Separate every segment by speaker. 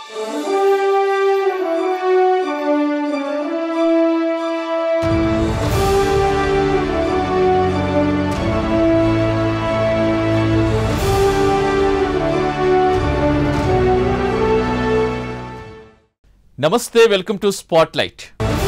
Speaker 1: నమస్తే welcome to spot light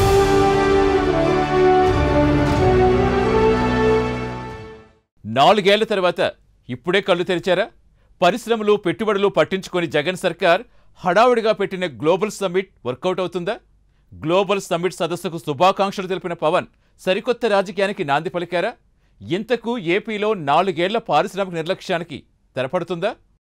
Speaker 1: నాలుగేళ్ల తర్వాత ఇప్పుడే కళ్ళు తెరిచారా పరిశ్రమలు పెట్టుబడులు పట్టించుకొని జగన్ సర్కార్ హడావుడిగా పెట్టిన గ్లోబల్ సమ్మిట్ వర్కౌట్ అవుతుందా గ్లోబల్ సమ్మిట్ సదస్సుకు శుభాకాంక్షలు తెలిపిన పవన్ సరికొత్త రాజకీయానికి నాంది పలికారా ఇంతకు ఏపీలో నాలుగేళ్ల పారిశ్రామిక నిర్లక్ష్యానికి తెరపడుతుందా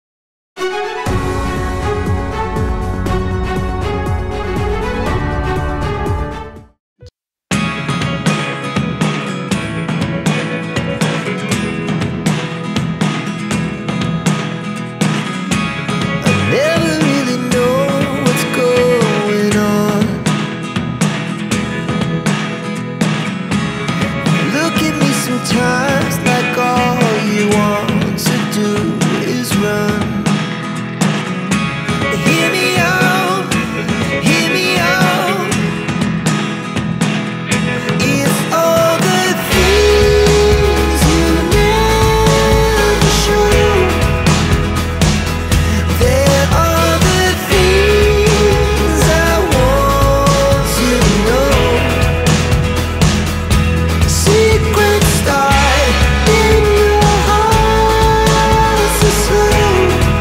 Speaker 2: I never really know what's going on. Look at me sometimes like all you want to do is run. Hear me out, hear me out. It's all the things you never show. There are the things I want to know. Secrets start in your heart so slow.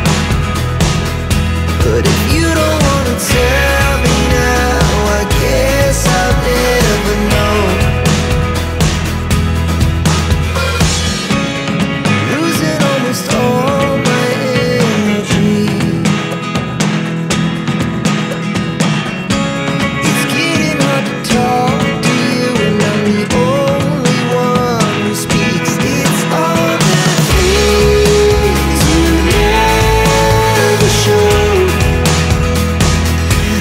Speaker 2: But if you don't wanna tell me now, I guess I'll never know. Losing almost all my energy. It's getting hard to talk to you, and I'm the only one who speaks. It's all the things you never show.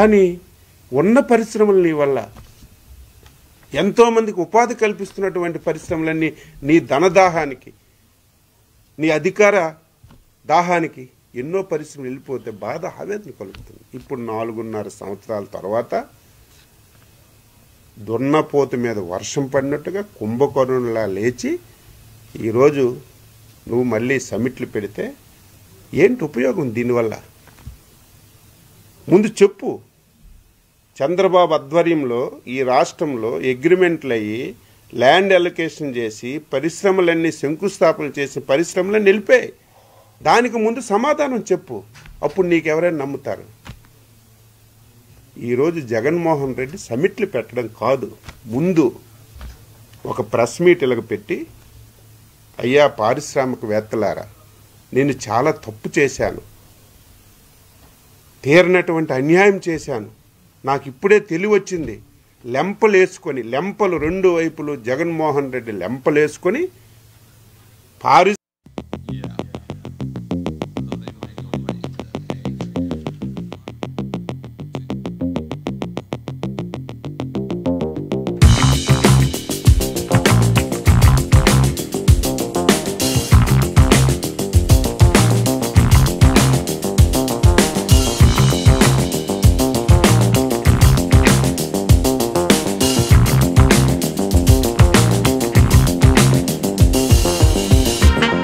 Speaker 3: కానీ ఉన్న పరిశ్రమలు నీ వల్ల ఎంతోమందికి ఉపాధి కల్పిస్తున్నటువంటి పరిశ్రమలన్నీ నీ ధనదాహానికి నీ అధికార దాహానికి ఎన్నో పరిశ్రమలు వెళ్ళిపోతే బాధ ఆవేదన కలుగుతుంది ఇప్పుడు నాలుగున్నర సంవత్సరాల తర్వాత దున్నపోతు మీద వర్షం పడినట్టుగా కుంభకర్ణులా లేచి ఈరోజు నువ్వు మళ్ళీ సమిట్లు పెడితే ఏంటి ఉపయోగం దీనివల్ల ముందు చెప్పు చంద్రబాబు ఆధ్వర్యంలో ఈ రాష్ట్రంలో అగ్రిమెంట్లు అయ్యి ల్యాండ్ అలొకేషన్ చేసి పరిశ్రమలన్నీ శంకుస్థాపన చేసి పరిశ్రమలు నిలిపాయి దానికి ముందు సమాధానం చెప్పు అప్పుడు నీకు ఎవరైనా నమ్ముతారు ఈరోజు జగన్మోహన్ రెడ్డి సమిట్లు పెట్టడం కాదు ముందు ఒక ప్రెస్ మీట్ ఇలాగ పెట్టి అయ్యా పారిశ్రామికవేత్తలారా నేను చాలా తప్పు చేశాను తీరనటువంటి అన్యాయం చేశాను నాకు ఇప్పుడే తెలివి వచ్చింది లెంపలేసుకొని లెంపలు రెండు వైపులు జగన్మోహన్ రెడ్డి లెంపలేసుకొని పారి
Speaker 2: Thank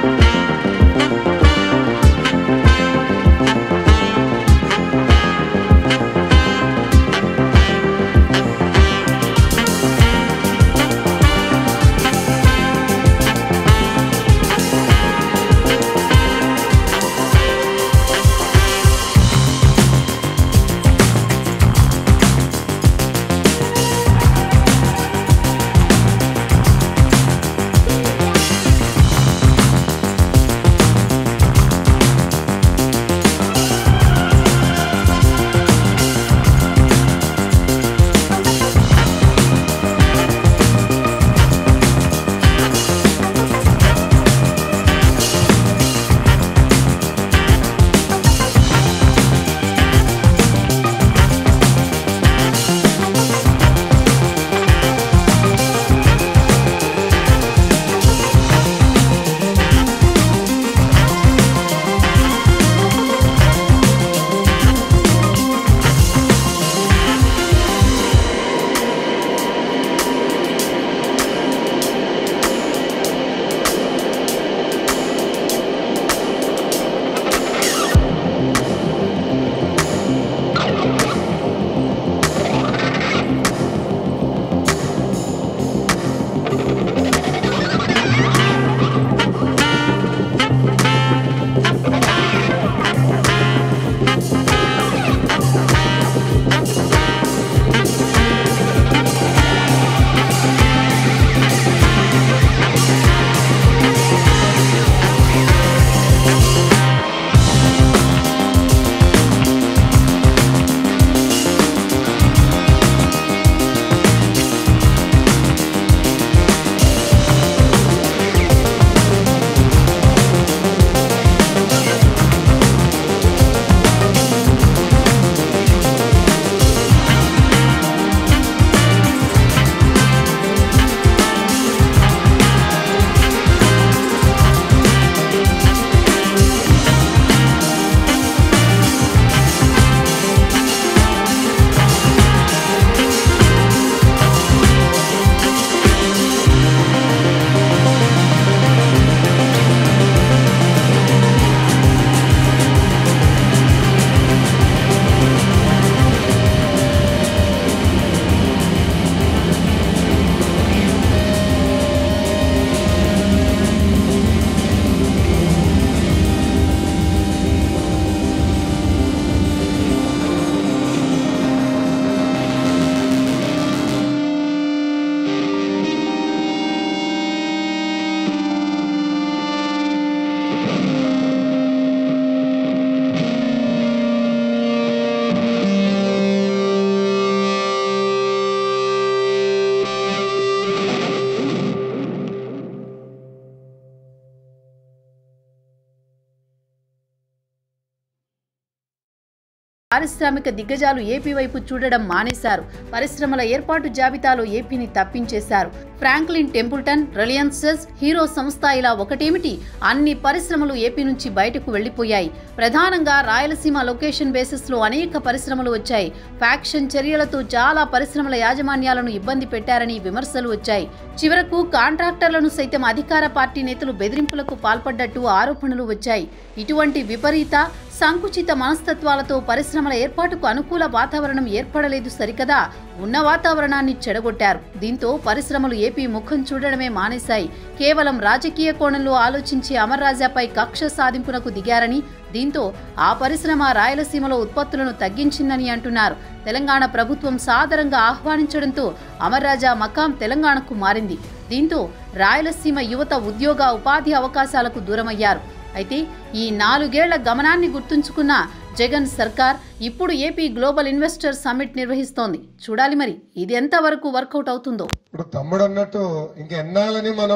Speaker 4: పారిశ్రామిక దిగ్గజాలు ఏపీ వైపు చూడడం మానేశారు పరిశ్రమల ఏర్పాటు జాబితాలో ఏపీని తప్పించేశారు ఫ్రాంక్లిన్ టెంపుల్టన్ రిలయన్సెస్ హీరో సంస్థ ఇలా ఒకటేమిటి అన్ని పరిశ్రమలు ఏపీ నుంచి బయటకు వెళ్లిపోయాయి ప్రధానంగా రాయలసీమ లొకేషన్ బేసిస్ లో అనేక పరిశ్రమలు వచ్చాయి ఫ్యాక్షన్ చర్యలతో చాలా పరిశ్రమల యాజమాన్యాలను ఇబ్బంది పెట్టారని విమర్శలు వచ్చాయి చివరకు కాంట్రాక్టర్లను సైతం అధికార పార్టీ నేతలు బెదిరింపులకు పాల్పడ్డట్టు ఆరోపణలు వచ్చాయి ఇటువంటి విపరీత సంకుచిత మనస్తత్వాలతో పరిశ్రమల ఏర్పాటుకు అనుకూల వాతావరణం ఏర్పడలేదు సరికదా ఉన్న వాతావరణాన్ని చెడగొట్టారు దీంతో పరిశ్రమలు ఏపీ ముఖం చూడడమే మానేశాయి కేవలం రాజకీయ కోణంలో ఆలోచించి అమర్ రాజాపై కక్ష సాధింపునకు దిగారని దీంతో ఆ పరిశ్రమ రాయలసీమలో ఉత్పత్తులను తగ్గించిందని అంటున్నారు తెలంగాణ ప్రభుత్వం సాదరంగా ఆహ్వానించడంతో అమర్ రాజా మకాం తెలంగాణకు మారింది దీంతో రాయలసీమ యువత ఉద్యోగ ఉపాధి అవకాశాలకు దూరమయ్యారు అయితే ఈ నాలుగేళ్ల గమనాన్ని గుర్తుంచుకున్న జగన్ సర్కార్ ఇప్పుడు ఏపీ గ్లోబల్ ఇన్వెస్టర్ సమ్మిట్ నిర్వహిస్తోంది చూడాలి మరి ఇది ఎంతవరకు వర్కౌట్ అవుతుందో
Speaker 5: ఇప్పుడు తమ్ముడు అన్నట్టు ఇంకా ఎన్నాళ్ళని మనం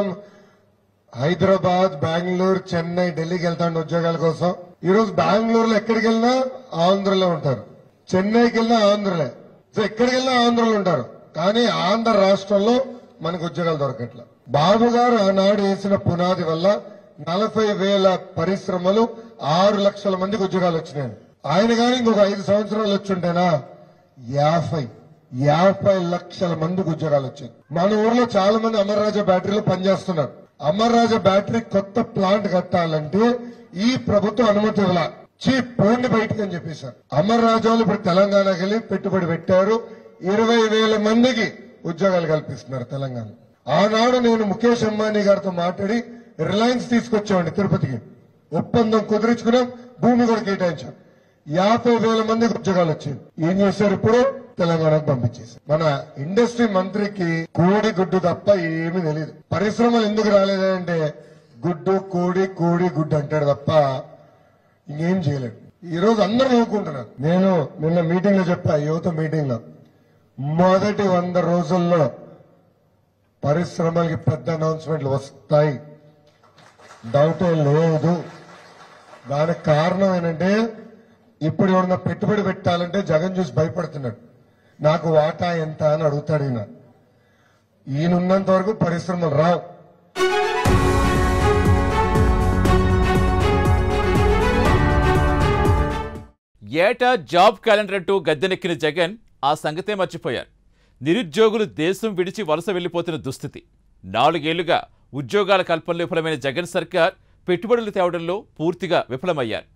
Speaker 5: హైదరాబాద్ బెంగళూరు చెన్నై ఢిల్లీకి వెళ్తాండి ఉద్యోగాల కోసం ఈ రోజు బెంగళూరులో ఎక్కడికి వెళ్ళినా ఆంధ్రలో ఉంటారు చెన్నైకి వెళ్ళినా ఆంధ్రలే సో ఎక్కడికి వెళ్ళినా ఆంధ్రలో ఉంటారు కానీ ఆంధ్ర రాష్ట్రంలో మనకు ఉద్యోగాలు దొరకట్ల బాబు గారు ఆనాడు వేసిన పునాది వల్ల నలభై వేల పరిశ్రమలు ఆరు లక్షల మందికి ఉద్యోగాలు వచ్చినాయి ఆయన కానీ ఇంకొక ఐదు సంవత్సరాలు వచ్చుంటేనా యాభై యాభై లక్షల మందికి ఉద్యోగాలు వచ్చాయి మన ఊర్లో చాలా మంది అమర్ రాజా బ్యాటరీలో పనిచేస్తున్నారు అమర్ రాజా బ్యాటరీ కొత్త ప్లాంట్ కట్టాలంటే ఈ ప్రభుత్వం అనుమతి ఇవ్వాల చీప్ పోండి బయటికి అని చెప్పేశారు అమర్ రాజాలు ఇప్పుడు తెలంగాణకి వెళ్ళి పెట్టుబడి పెట్టారు ఇరవై వేల మందికి ఉద్యోగాలు కల్పిస్తున్నారు తెలంగాణ ఆనాడు నేను ముఖేష్ అంబానీ గారితో మాట్లాడి రిలయన్స్ తీసుకొచ్చామండి తిరుపతికి ఒప్పందం కుదిరించుకున్నాం భూమి కూడా కేటాయించాం యాభై వేల మందికి ఉద్యోగాలు వచ్చాయి ఏం చేశారు ఇప్పుడు తెలంగాణకు పంపించేశారు మన ఇండస్ట్రీ మంత్రికి కోడి గుడ్డు తప్ప ఏమీ తెలియదు పరిశ్రమలు ఎందుకు రాలేదంటే గుడ్డు కోడి కోడి గుడ్డు అంటాడు తప్ప ఇంకేం చేయలేడు ఈ రోజు అందరూ నవ్వుకుంటున్నారు నేను నిన్న మీటింగ్ లో చెప్పా యువత మీటింగ్ లో మొదటి వంద రోజుల్లో పరిశ్రమలకి పెద్ద అనౌన్స్మెంట్లు వస్తాయి డౌటే లేదు దానికి కారణం ఏంటంటే ఇప్పుడు ఎవరన్నా పెట్టుబడి పెట్టాలంటే జగన్ చూసి భయపడుతున్నాడు నాకు వాటా ఎంత అని అడుగుతాడు ఈయన ఈయనున్నంత వరకు పరిశ్రమలు రావు
Speaker 1: ఏటా జాబ్ క్యాలెండర్ అంటూ గద్దెనెక్కిన జగన్ ఆ సంగతే మర్చిపోయారు నిరుద్యోగులు దేశం విడిచి వలస వెళ్లిపోతున్న దుస్థితి నాలుగేళ్లుగా ఉద్యోగాల కల్పనలో విఫలమైన జగన్ సర్కార్ పెట్టుబడులు తేవడంలో పూర్తిగా విఫలమయ్యారు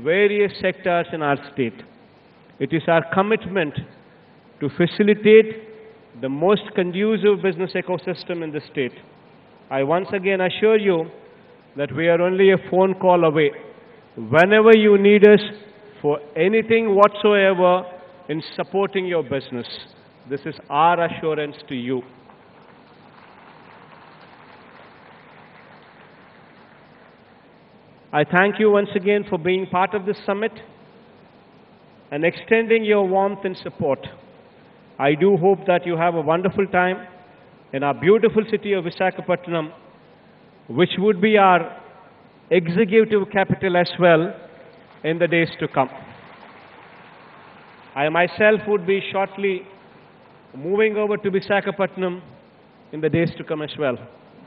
Speaker 6: various sectors in our state. It is our commitment to facilitate the most conducive business ecosystem in the state. I once again assure you that we are only a phone call away. Whenever you need us for anything whatsoever in supporting your business, this is our assurance to you. I thank you once again for being part of this summit and extending your warmth and support. I do hope that you have a wonderful time in our beautiful city of Visakhapatnam, which would be our executive capital as well in the days to come. I myself would be shortly moving over to Visakhapatnam in the days to come as well.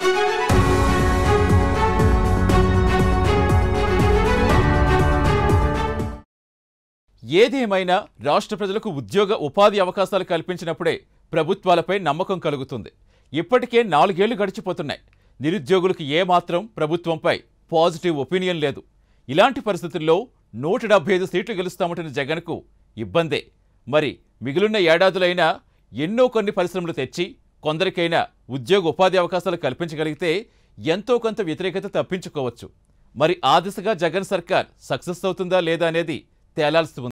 Speaker 1: ఏదేమైనా రాష్ట్ర ప్రజలకు ఉద్యోగ ఉపాధి అవకాశాలు కల్పించినప్పుడే ప్రభుత్వాలపై నమ్మకం కలుగుతుంది ఇప్పటికే నాలుగేళ్లు గడిచిపోతున్నాయి నిరుద్యోగులకు ఏమాత్రం ప్రభుత్వంపై పాజిటివ్ ఒపీనియన్ లేదు ఇలాంటి పరిస్థితుల్లో నూట డెబ్బై ఐదు సీట్లు గెలుస్తామంటున్న జగన్కు ఇబ్బందే మరి మిగిలిన ఏడాదులైనా ఎన్నో కొన్ని పరిశ్రమలు తెచ్చి కొందరికైనా ఉద్యోగ ఉపాధి అవకాశాలు కల్పించగలిగితే ఎంతో కొంత వ్యతిరేకత తప్పించుకోవచ్చు మరి ఆ దిశగా జగన్ సర్కార్ సక్సెస్ అవుతుందా లేదా అనేది తేలాల్సి ఉంది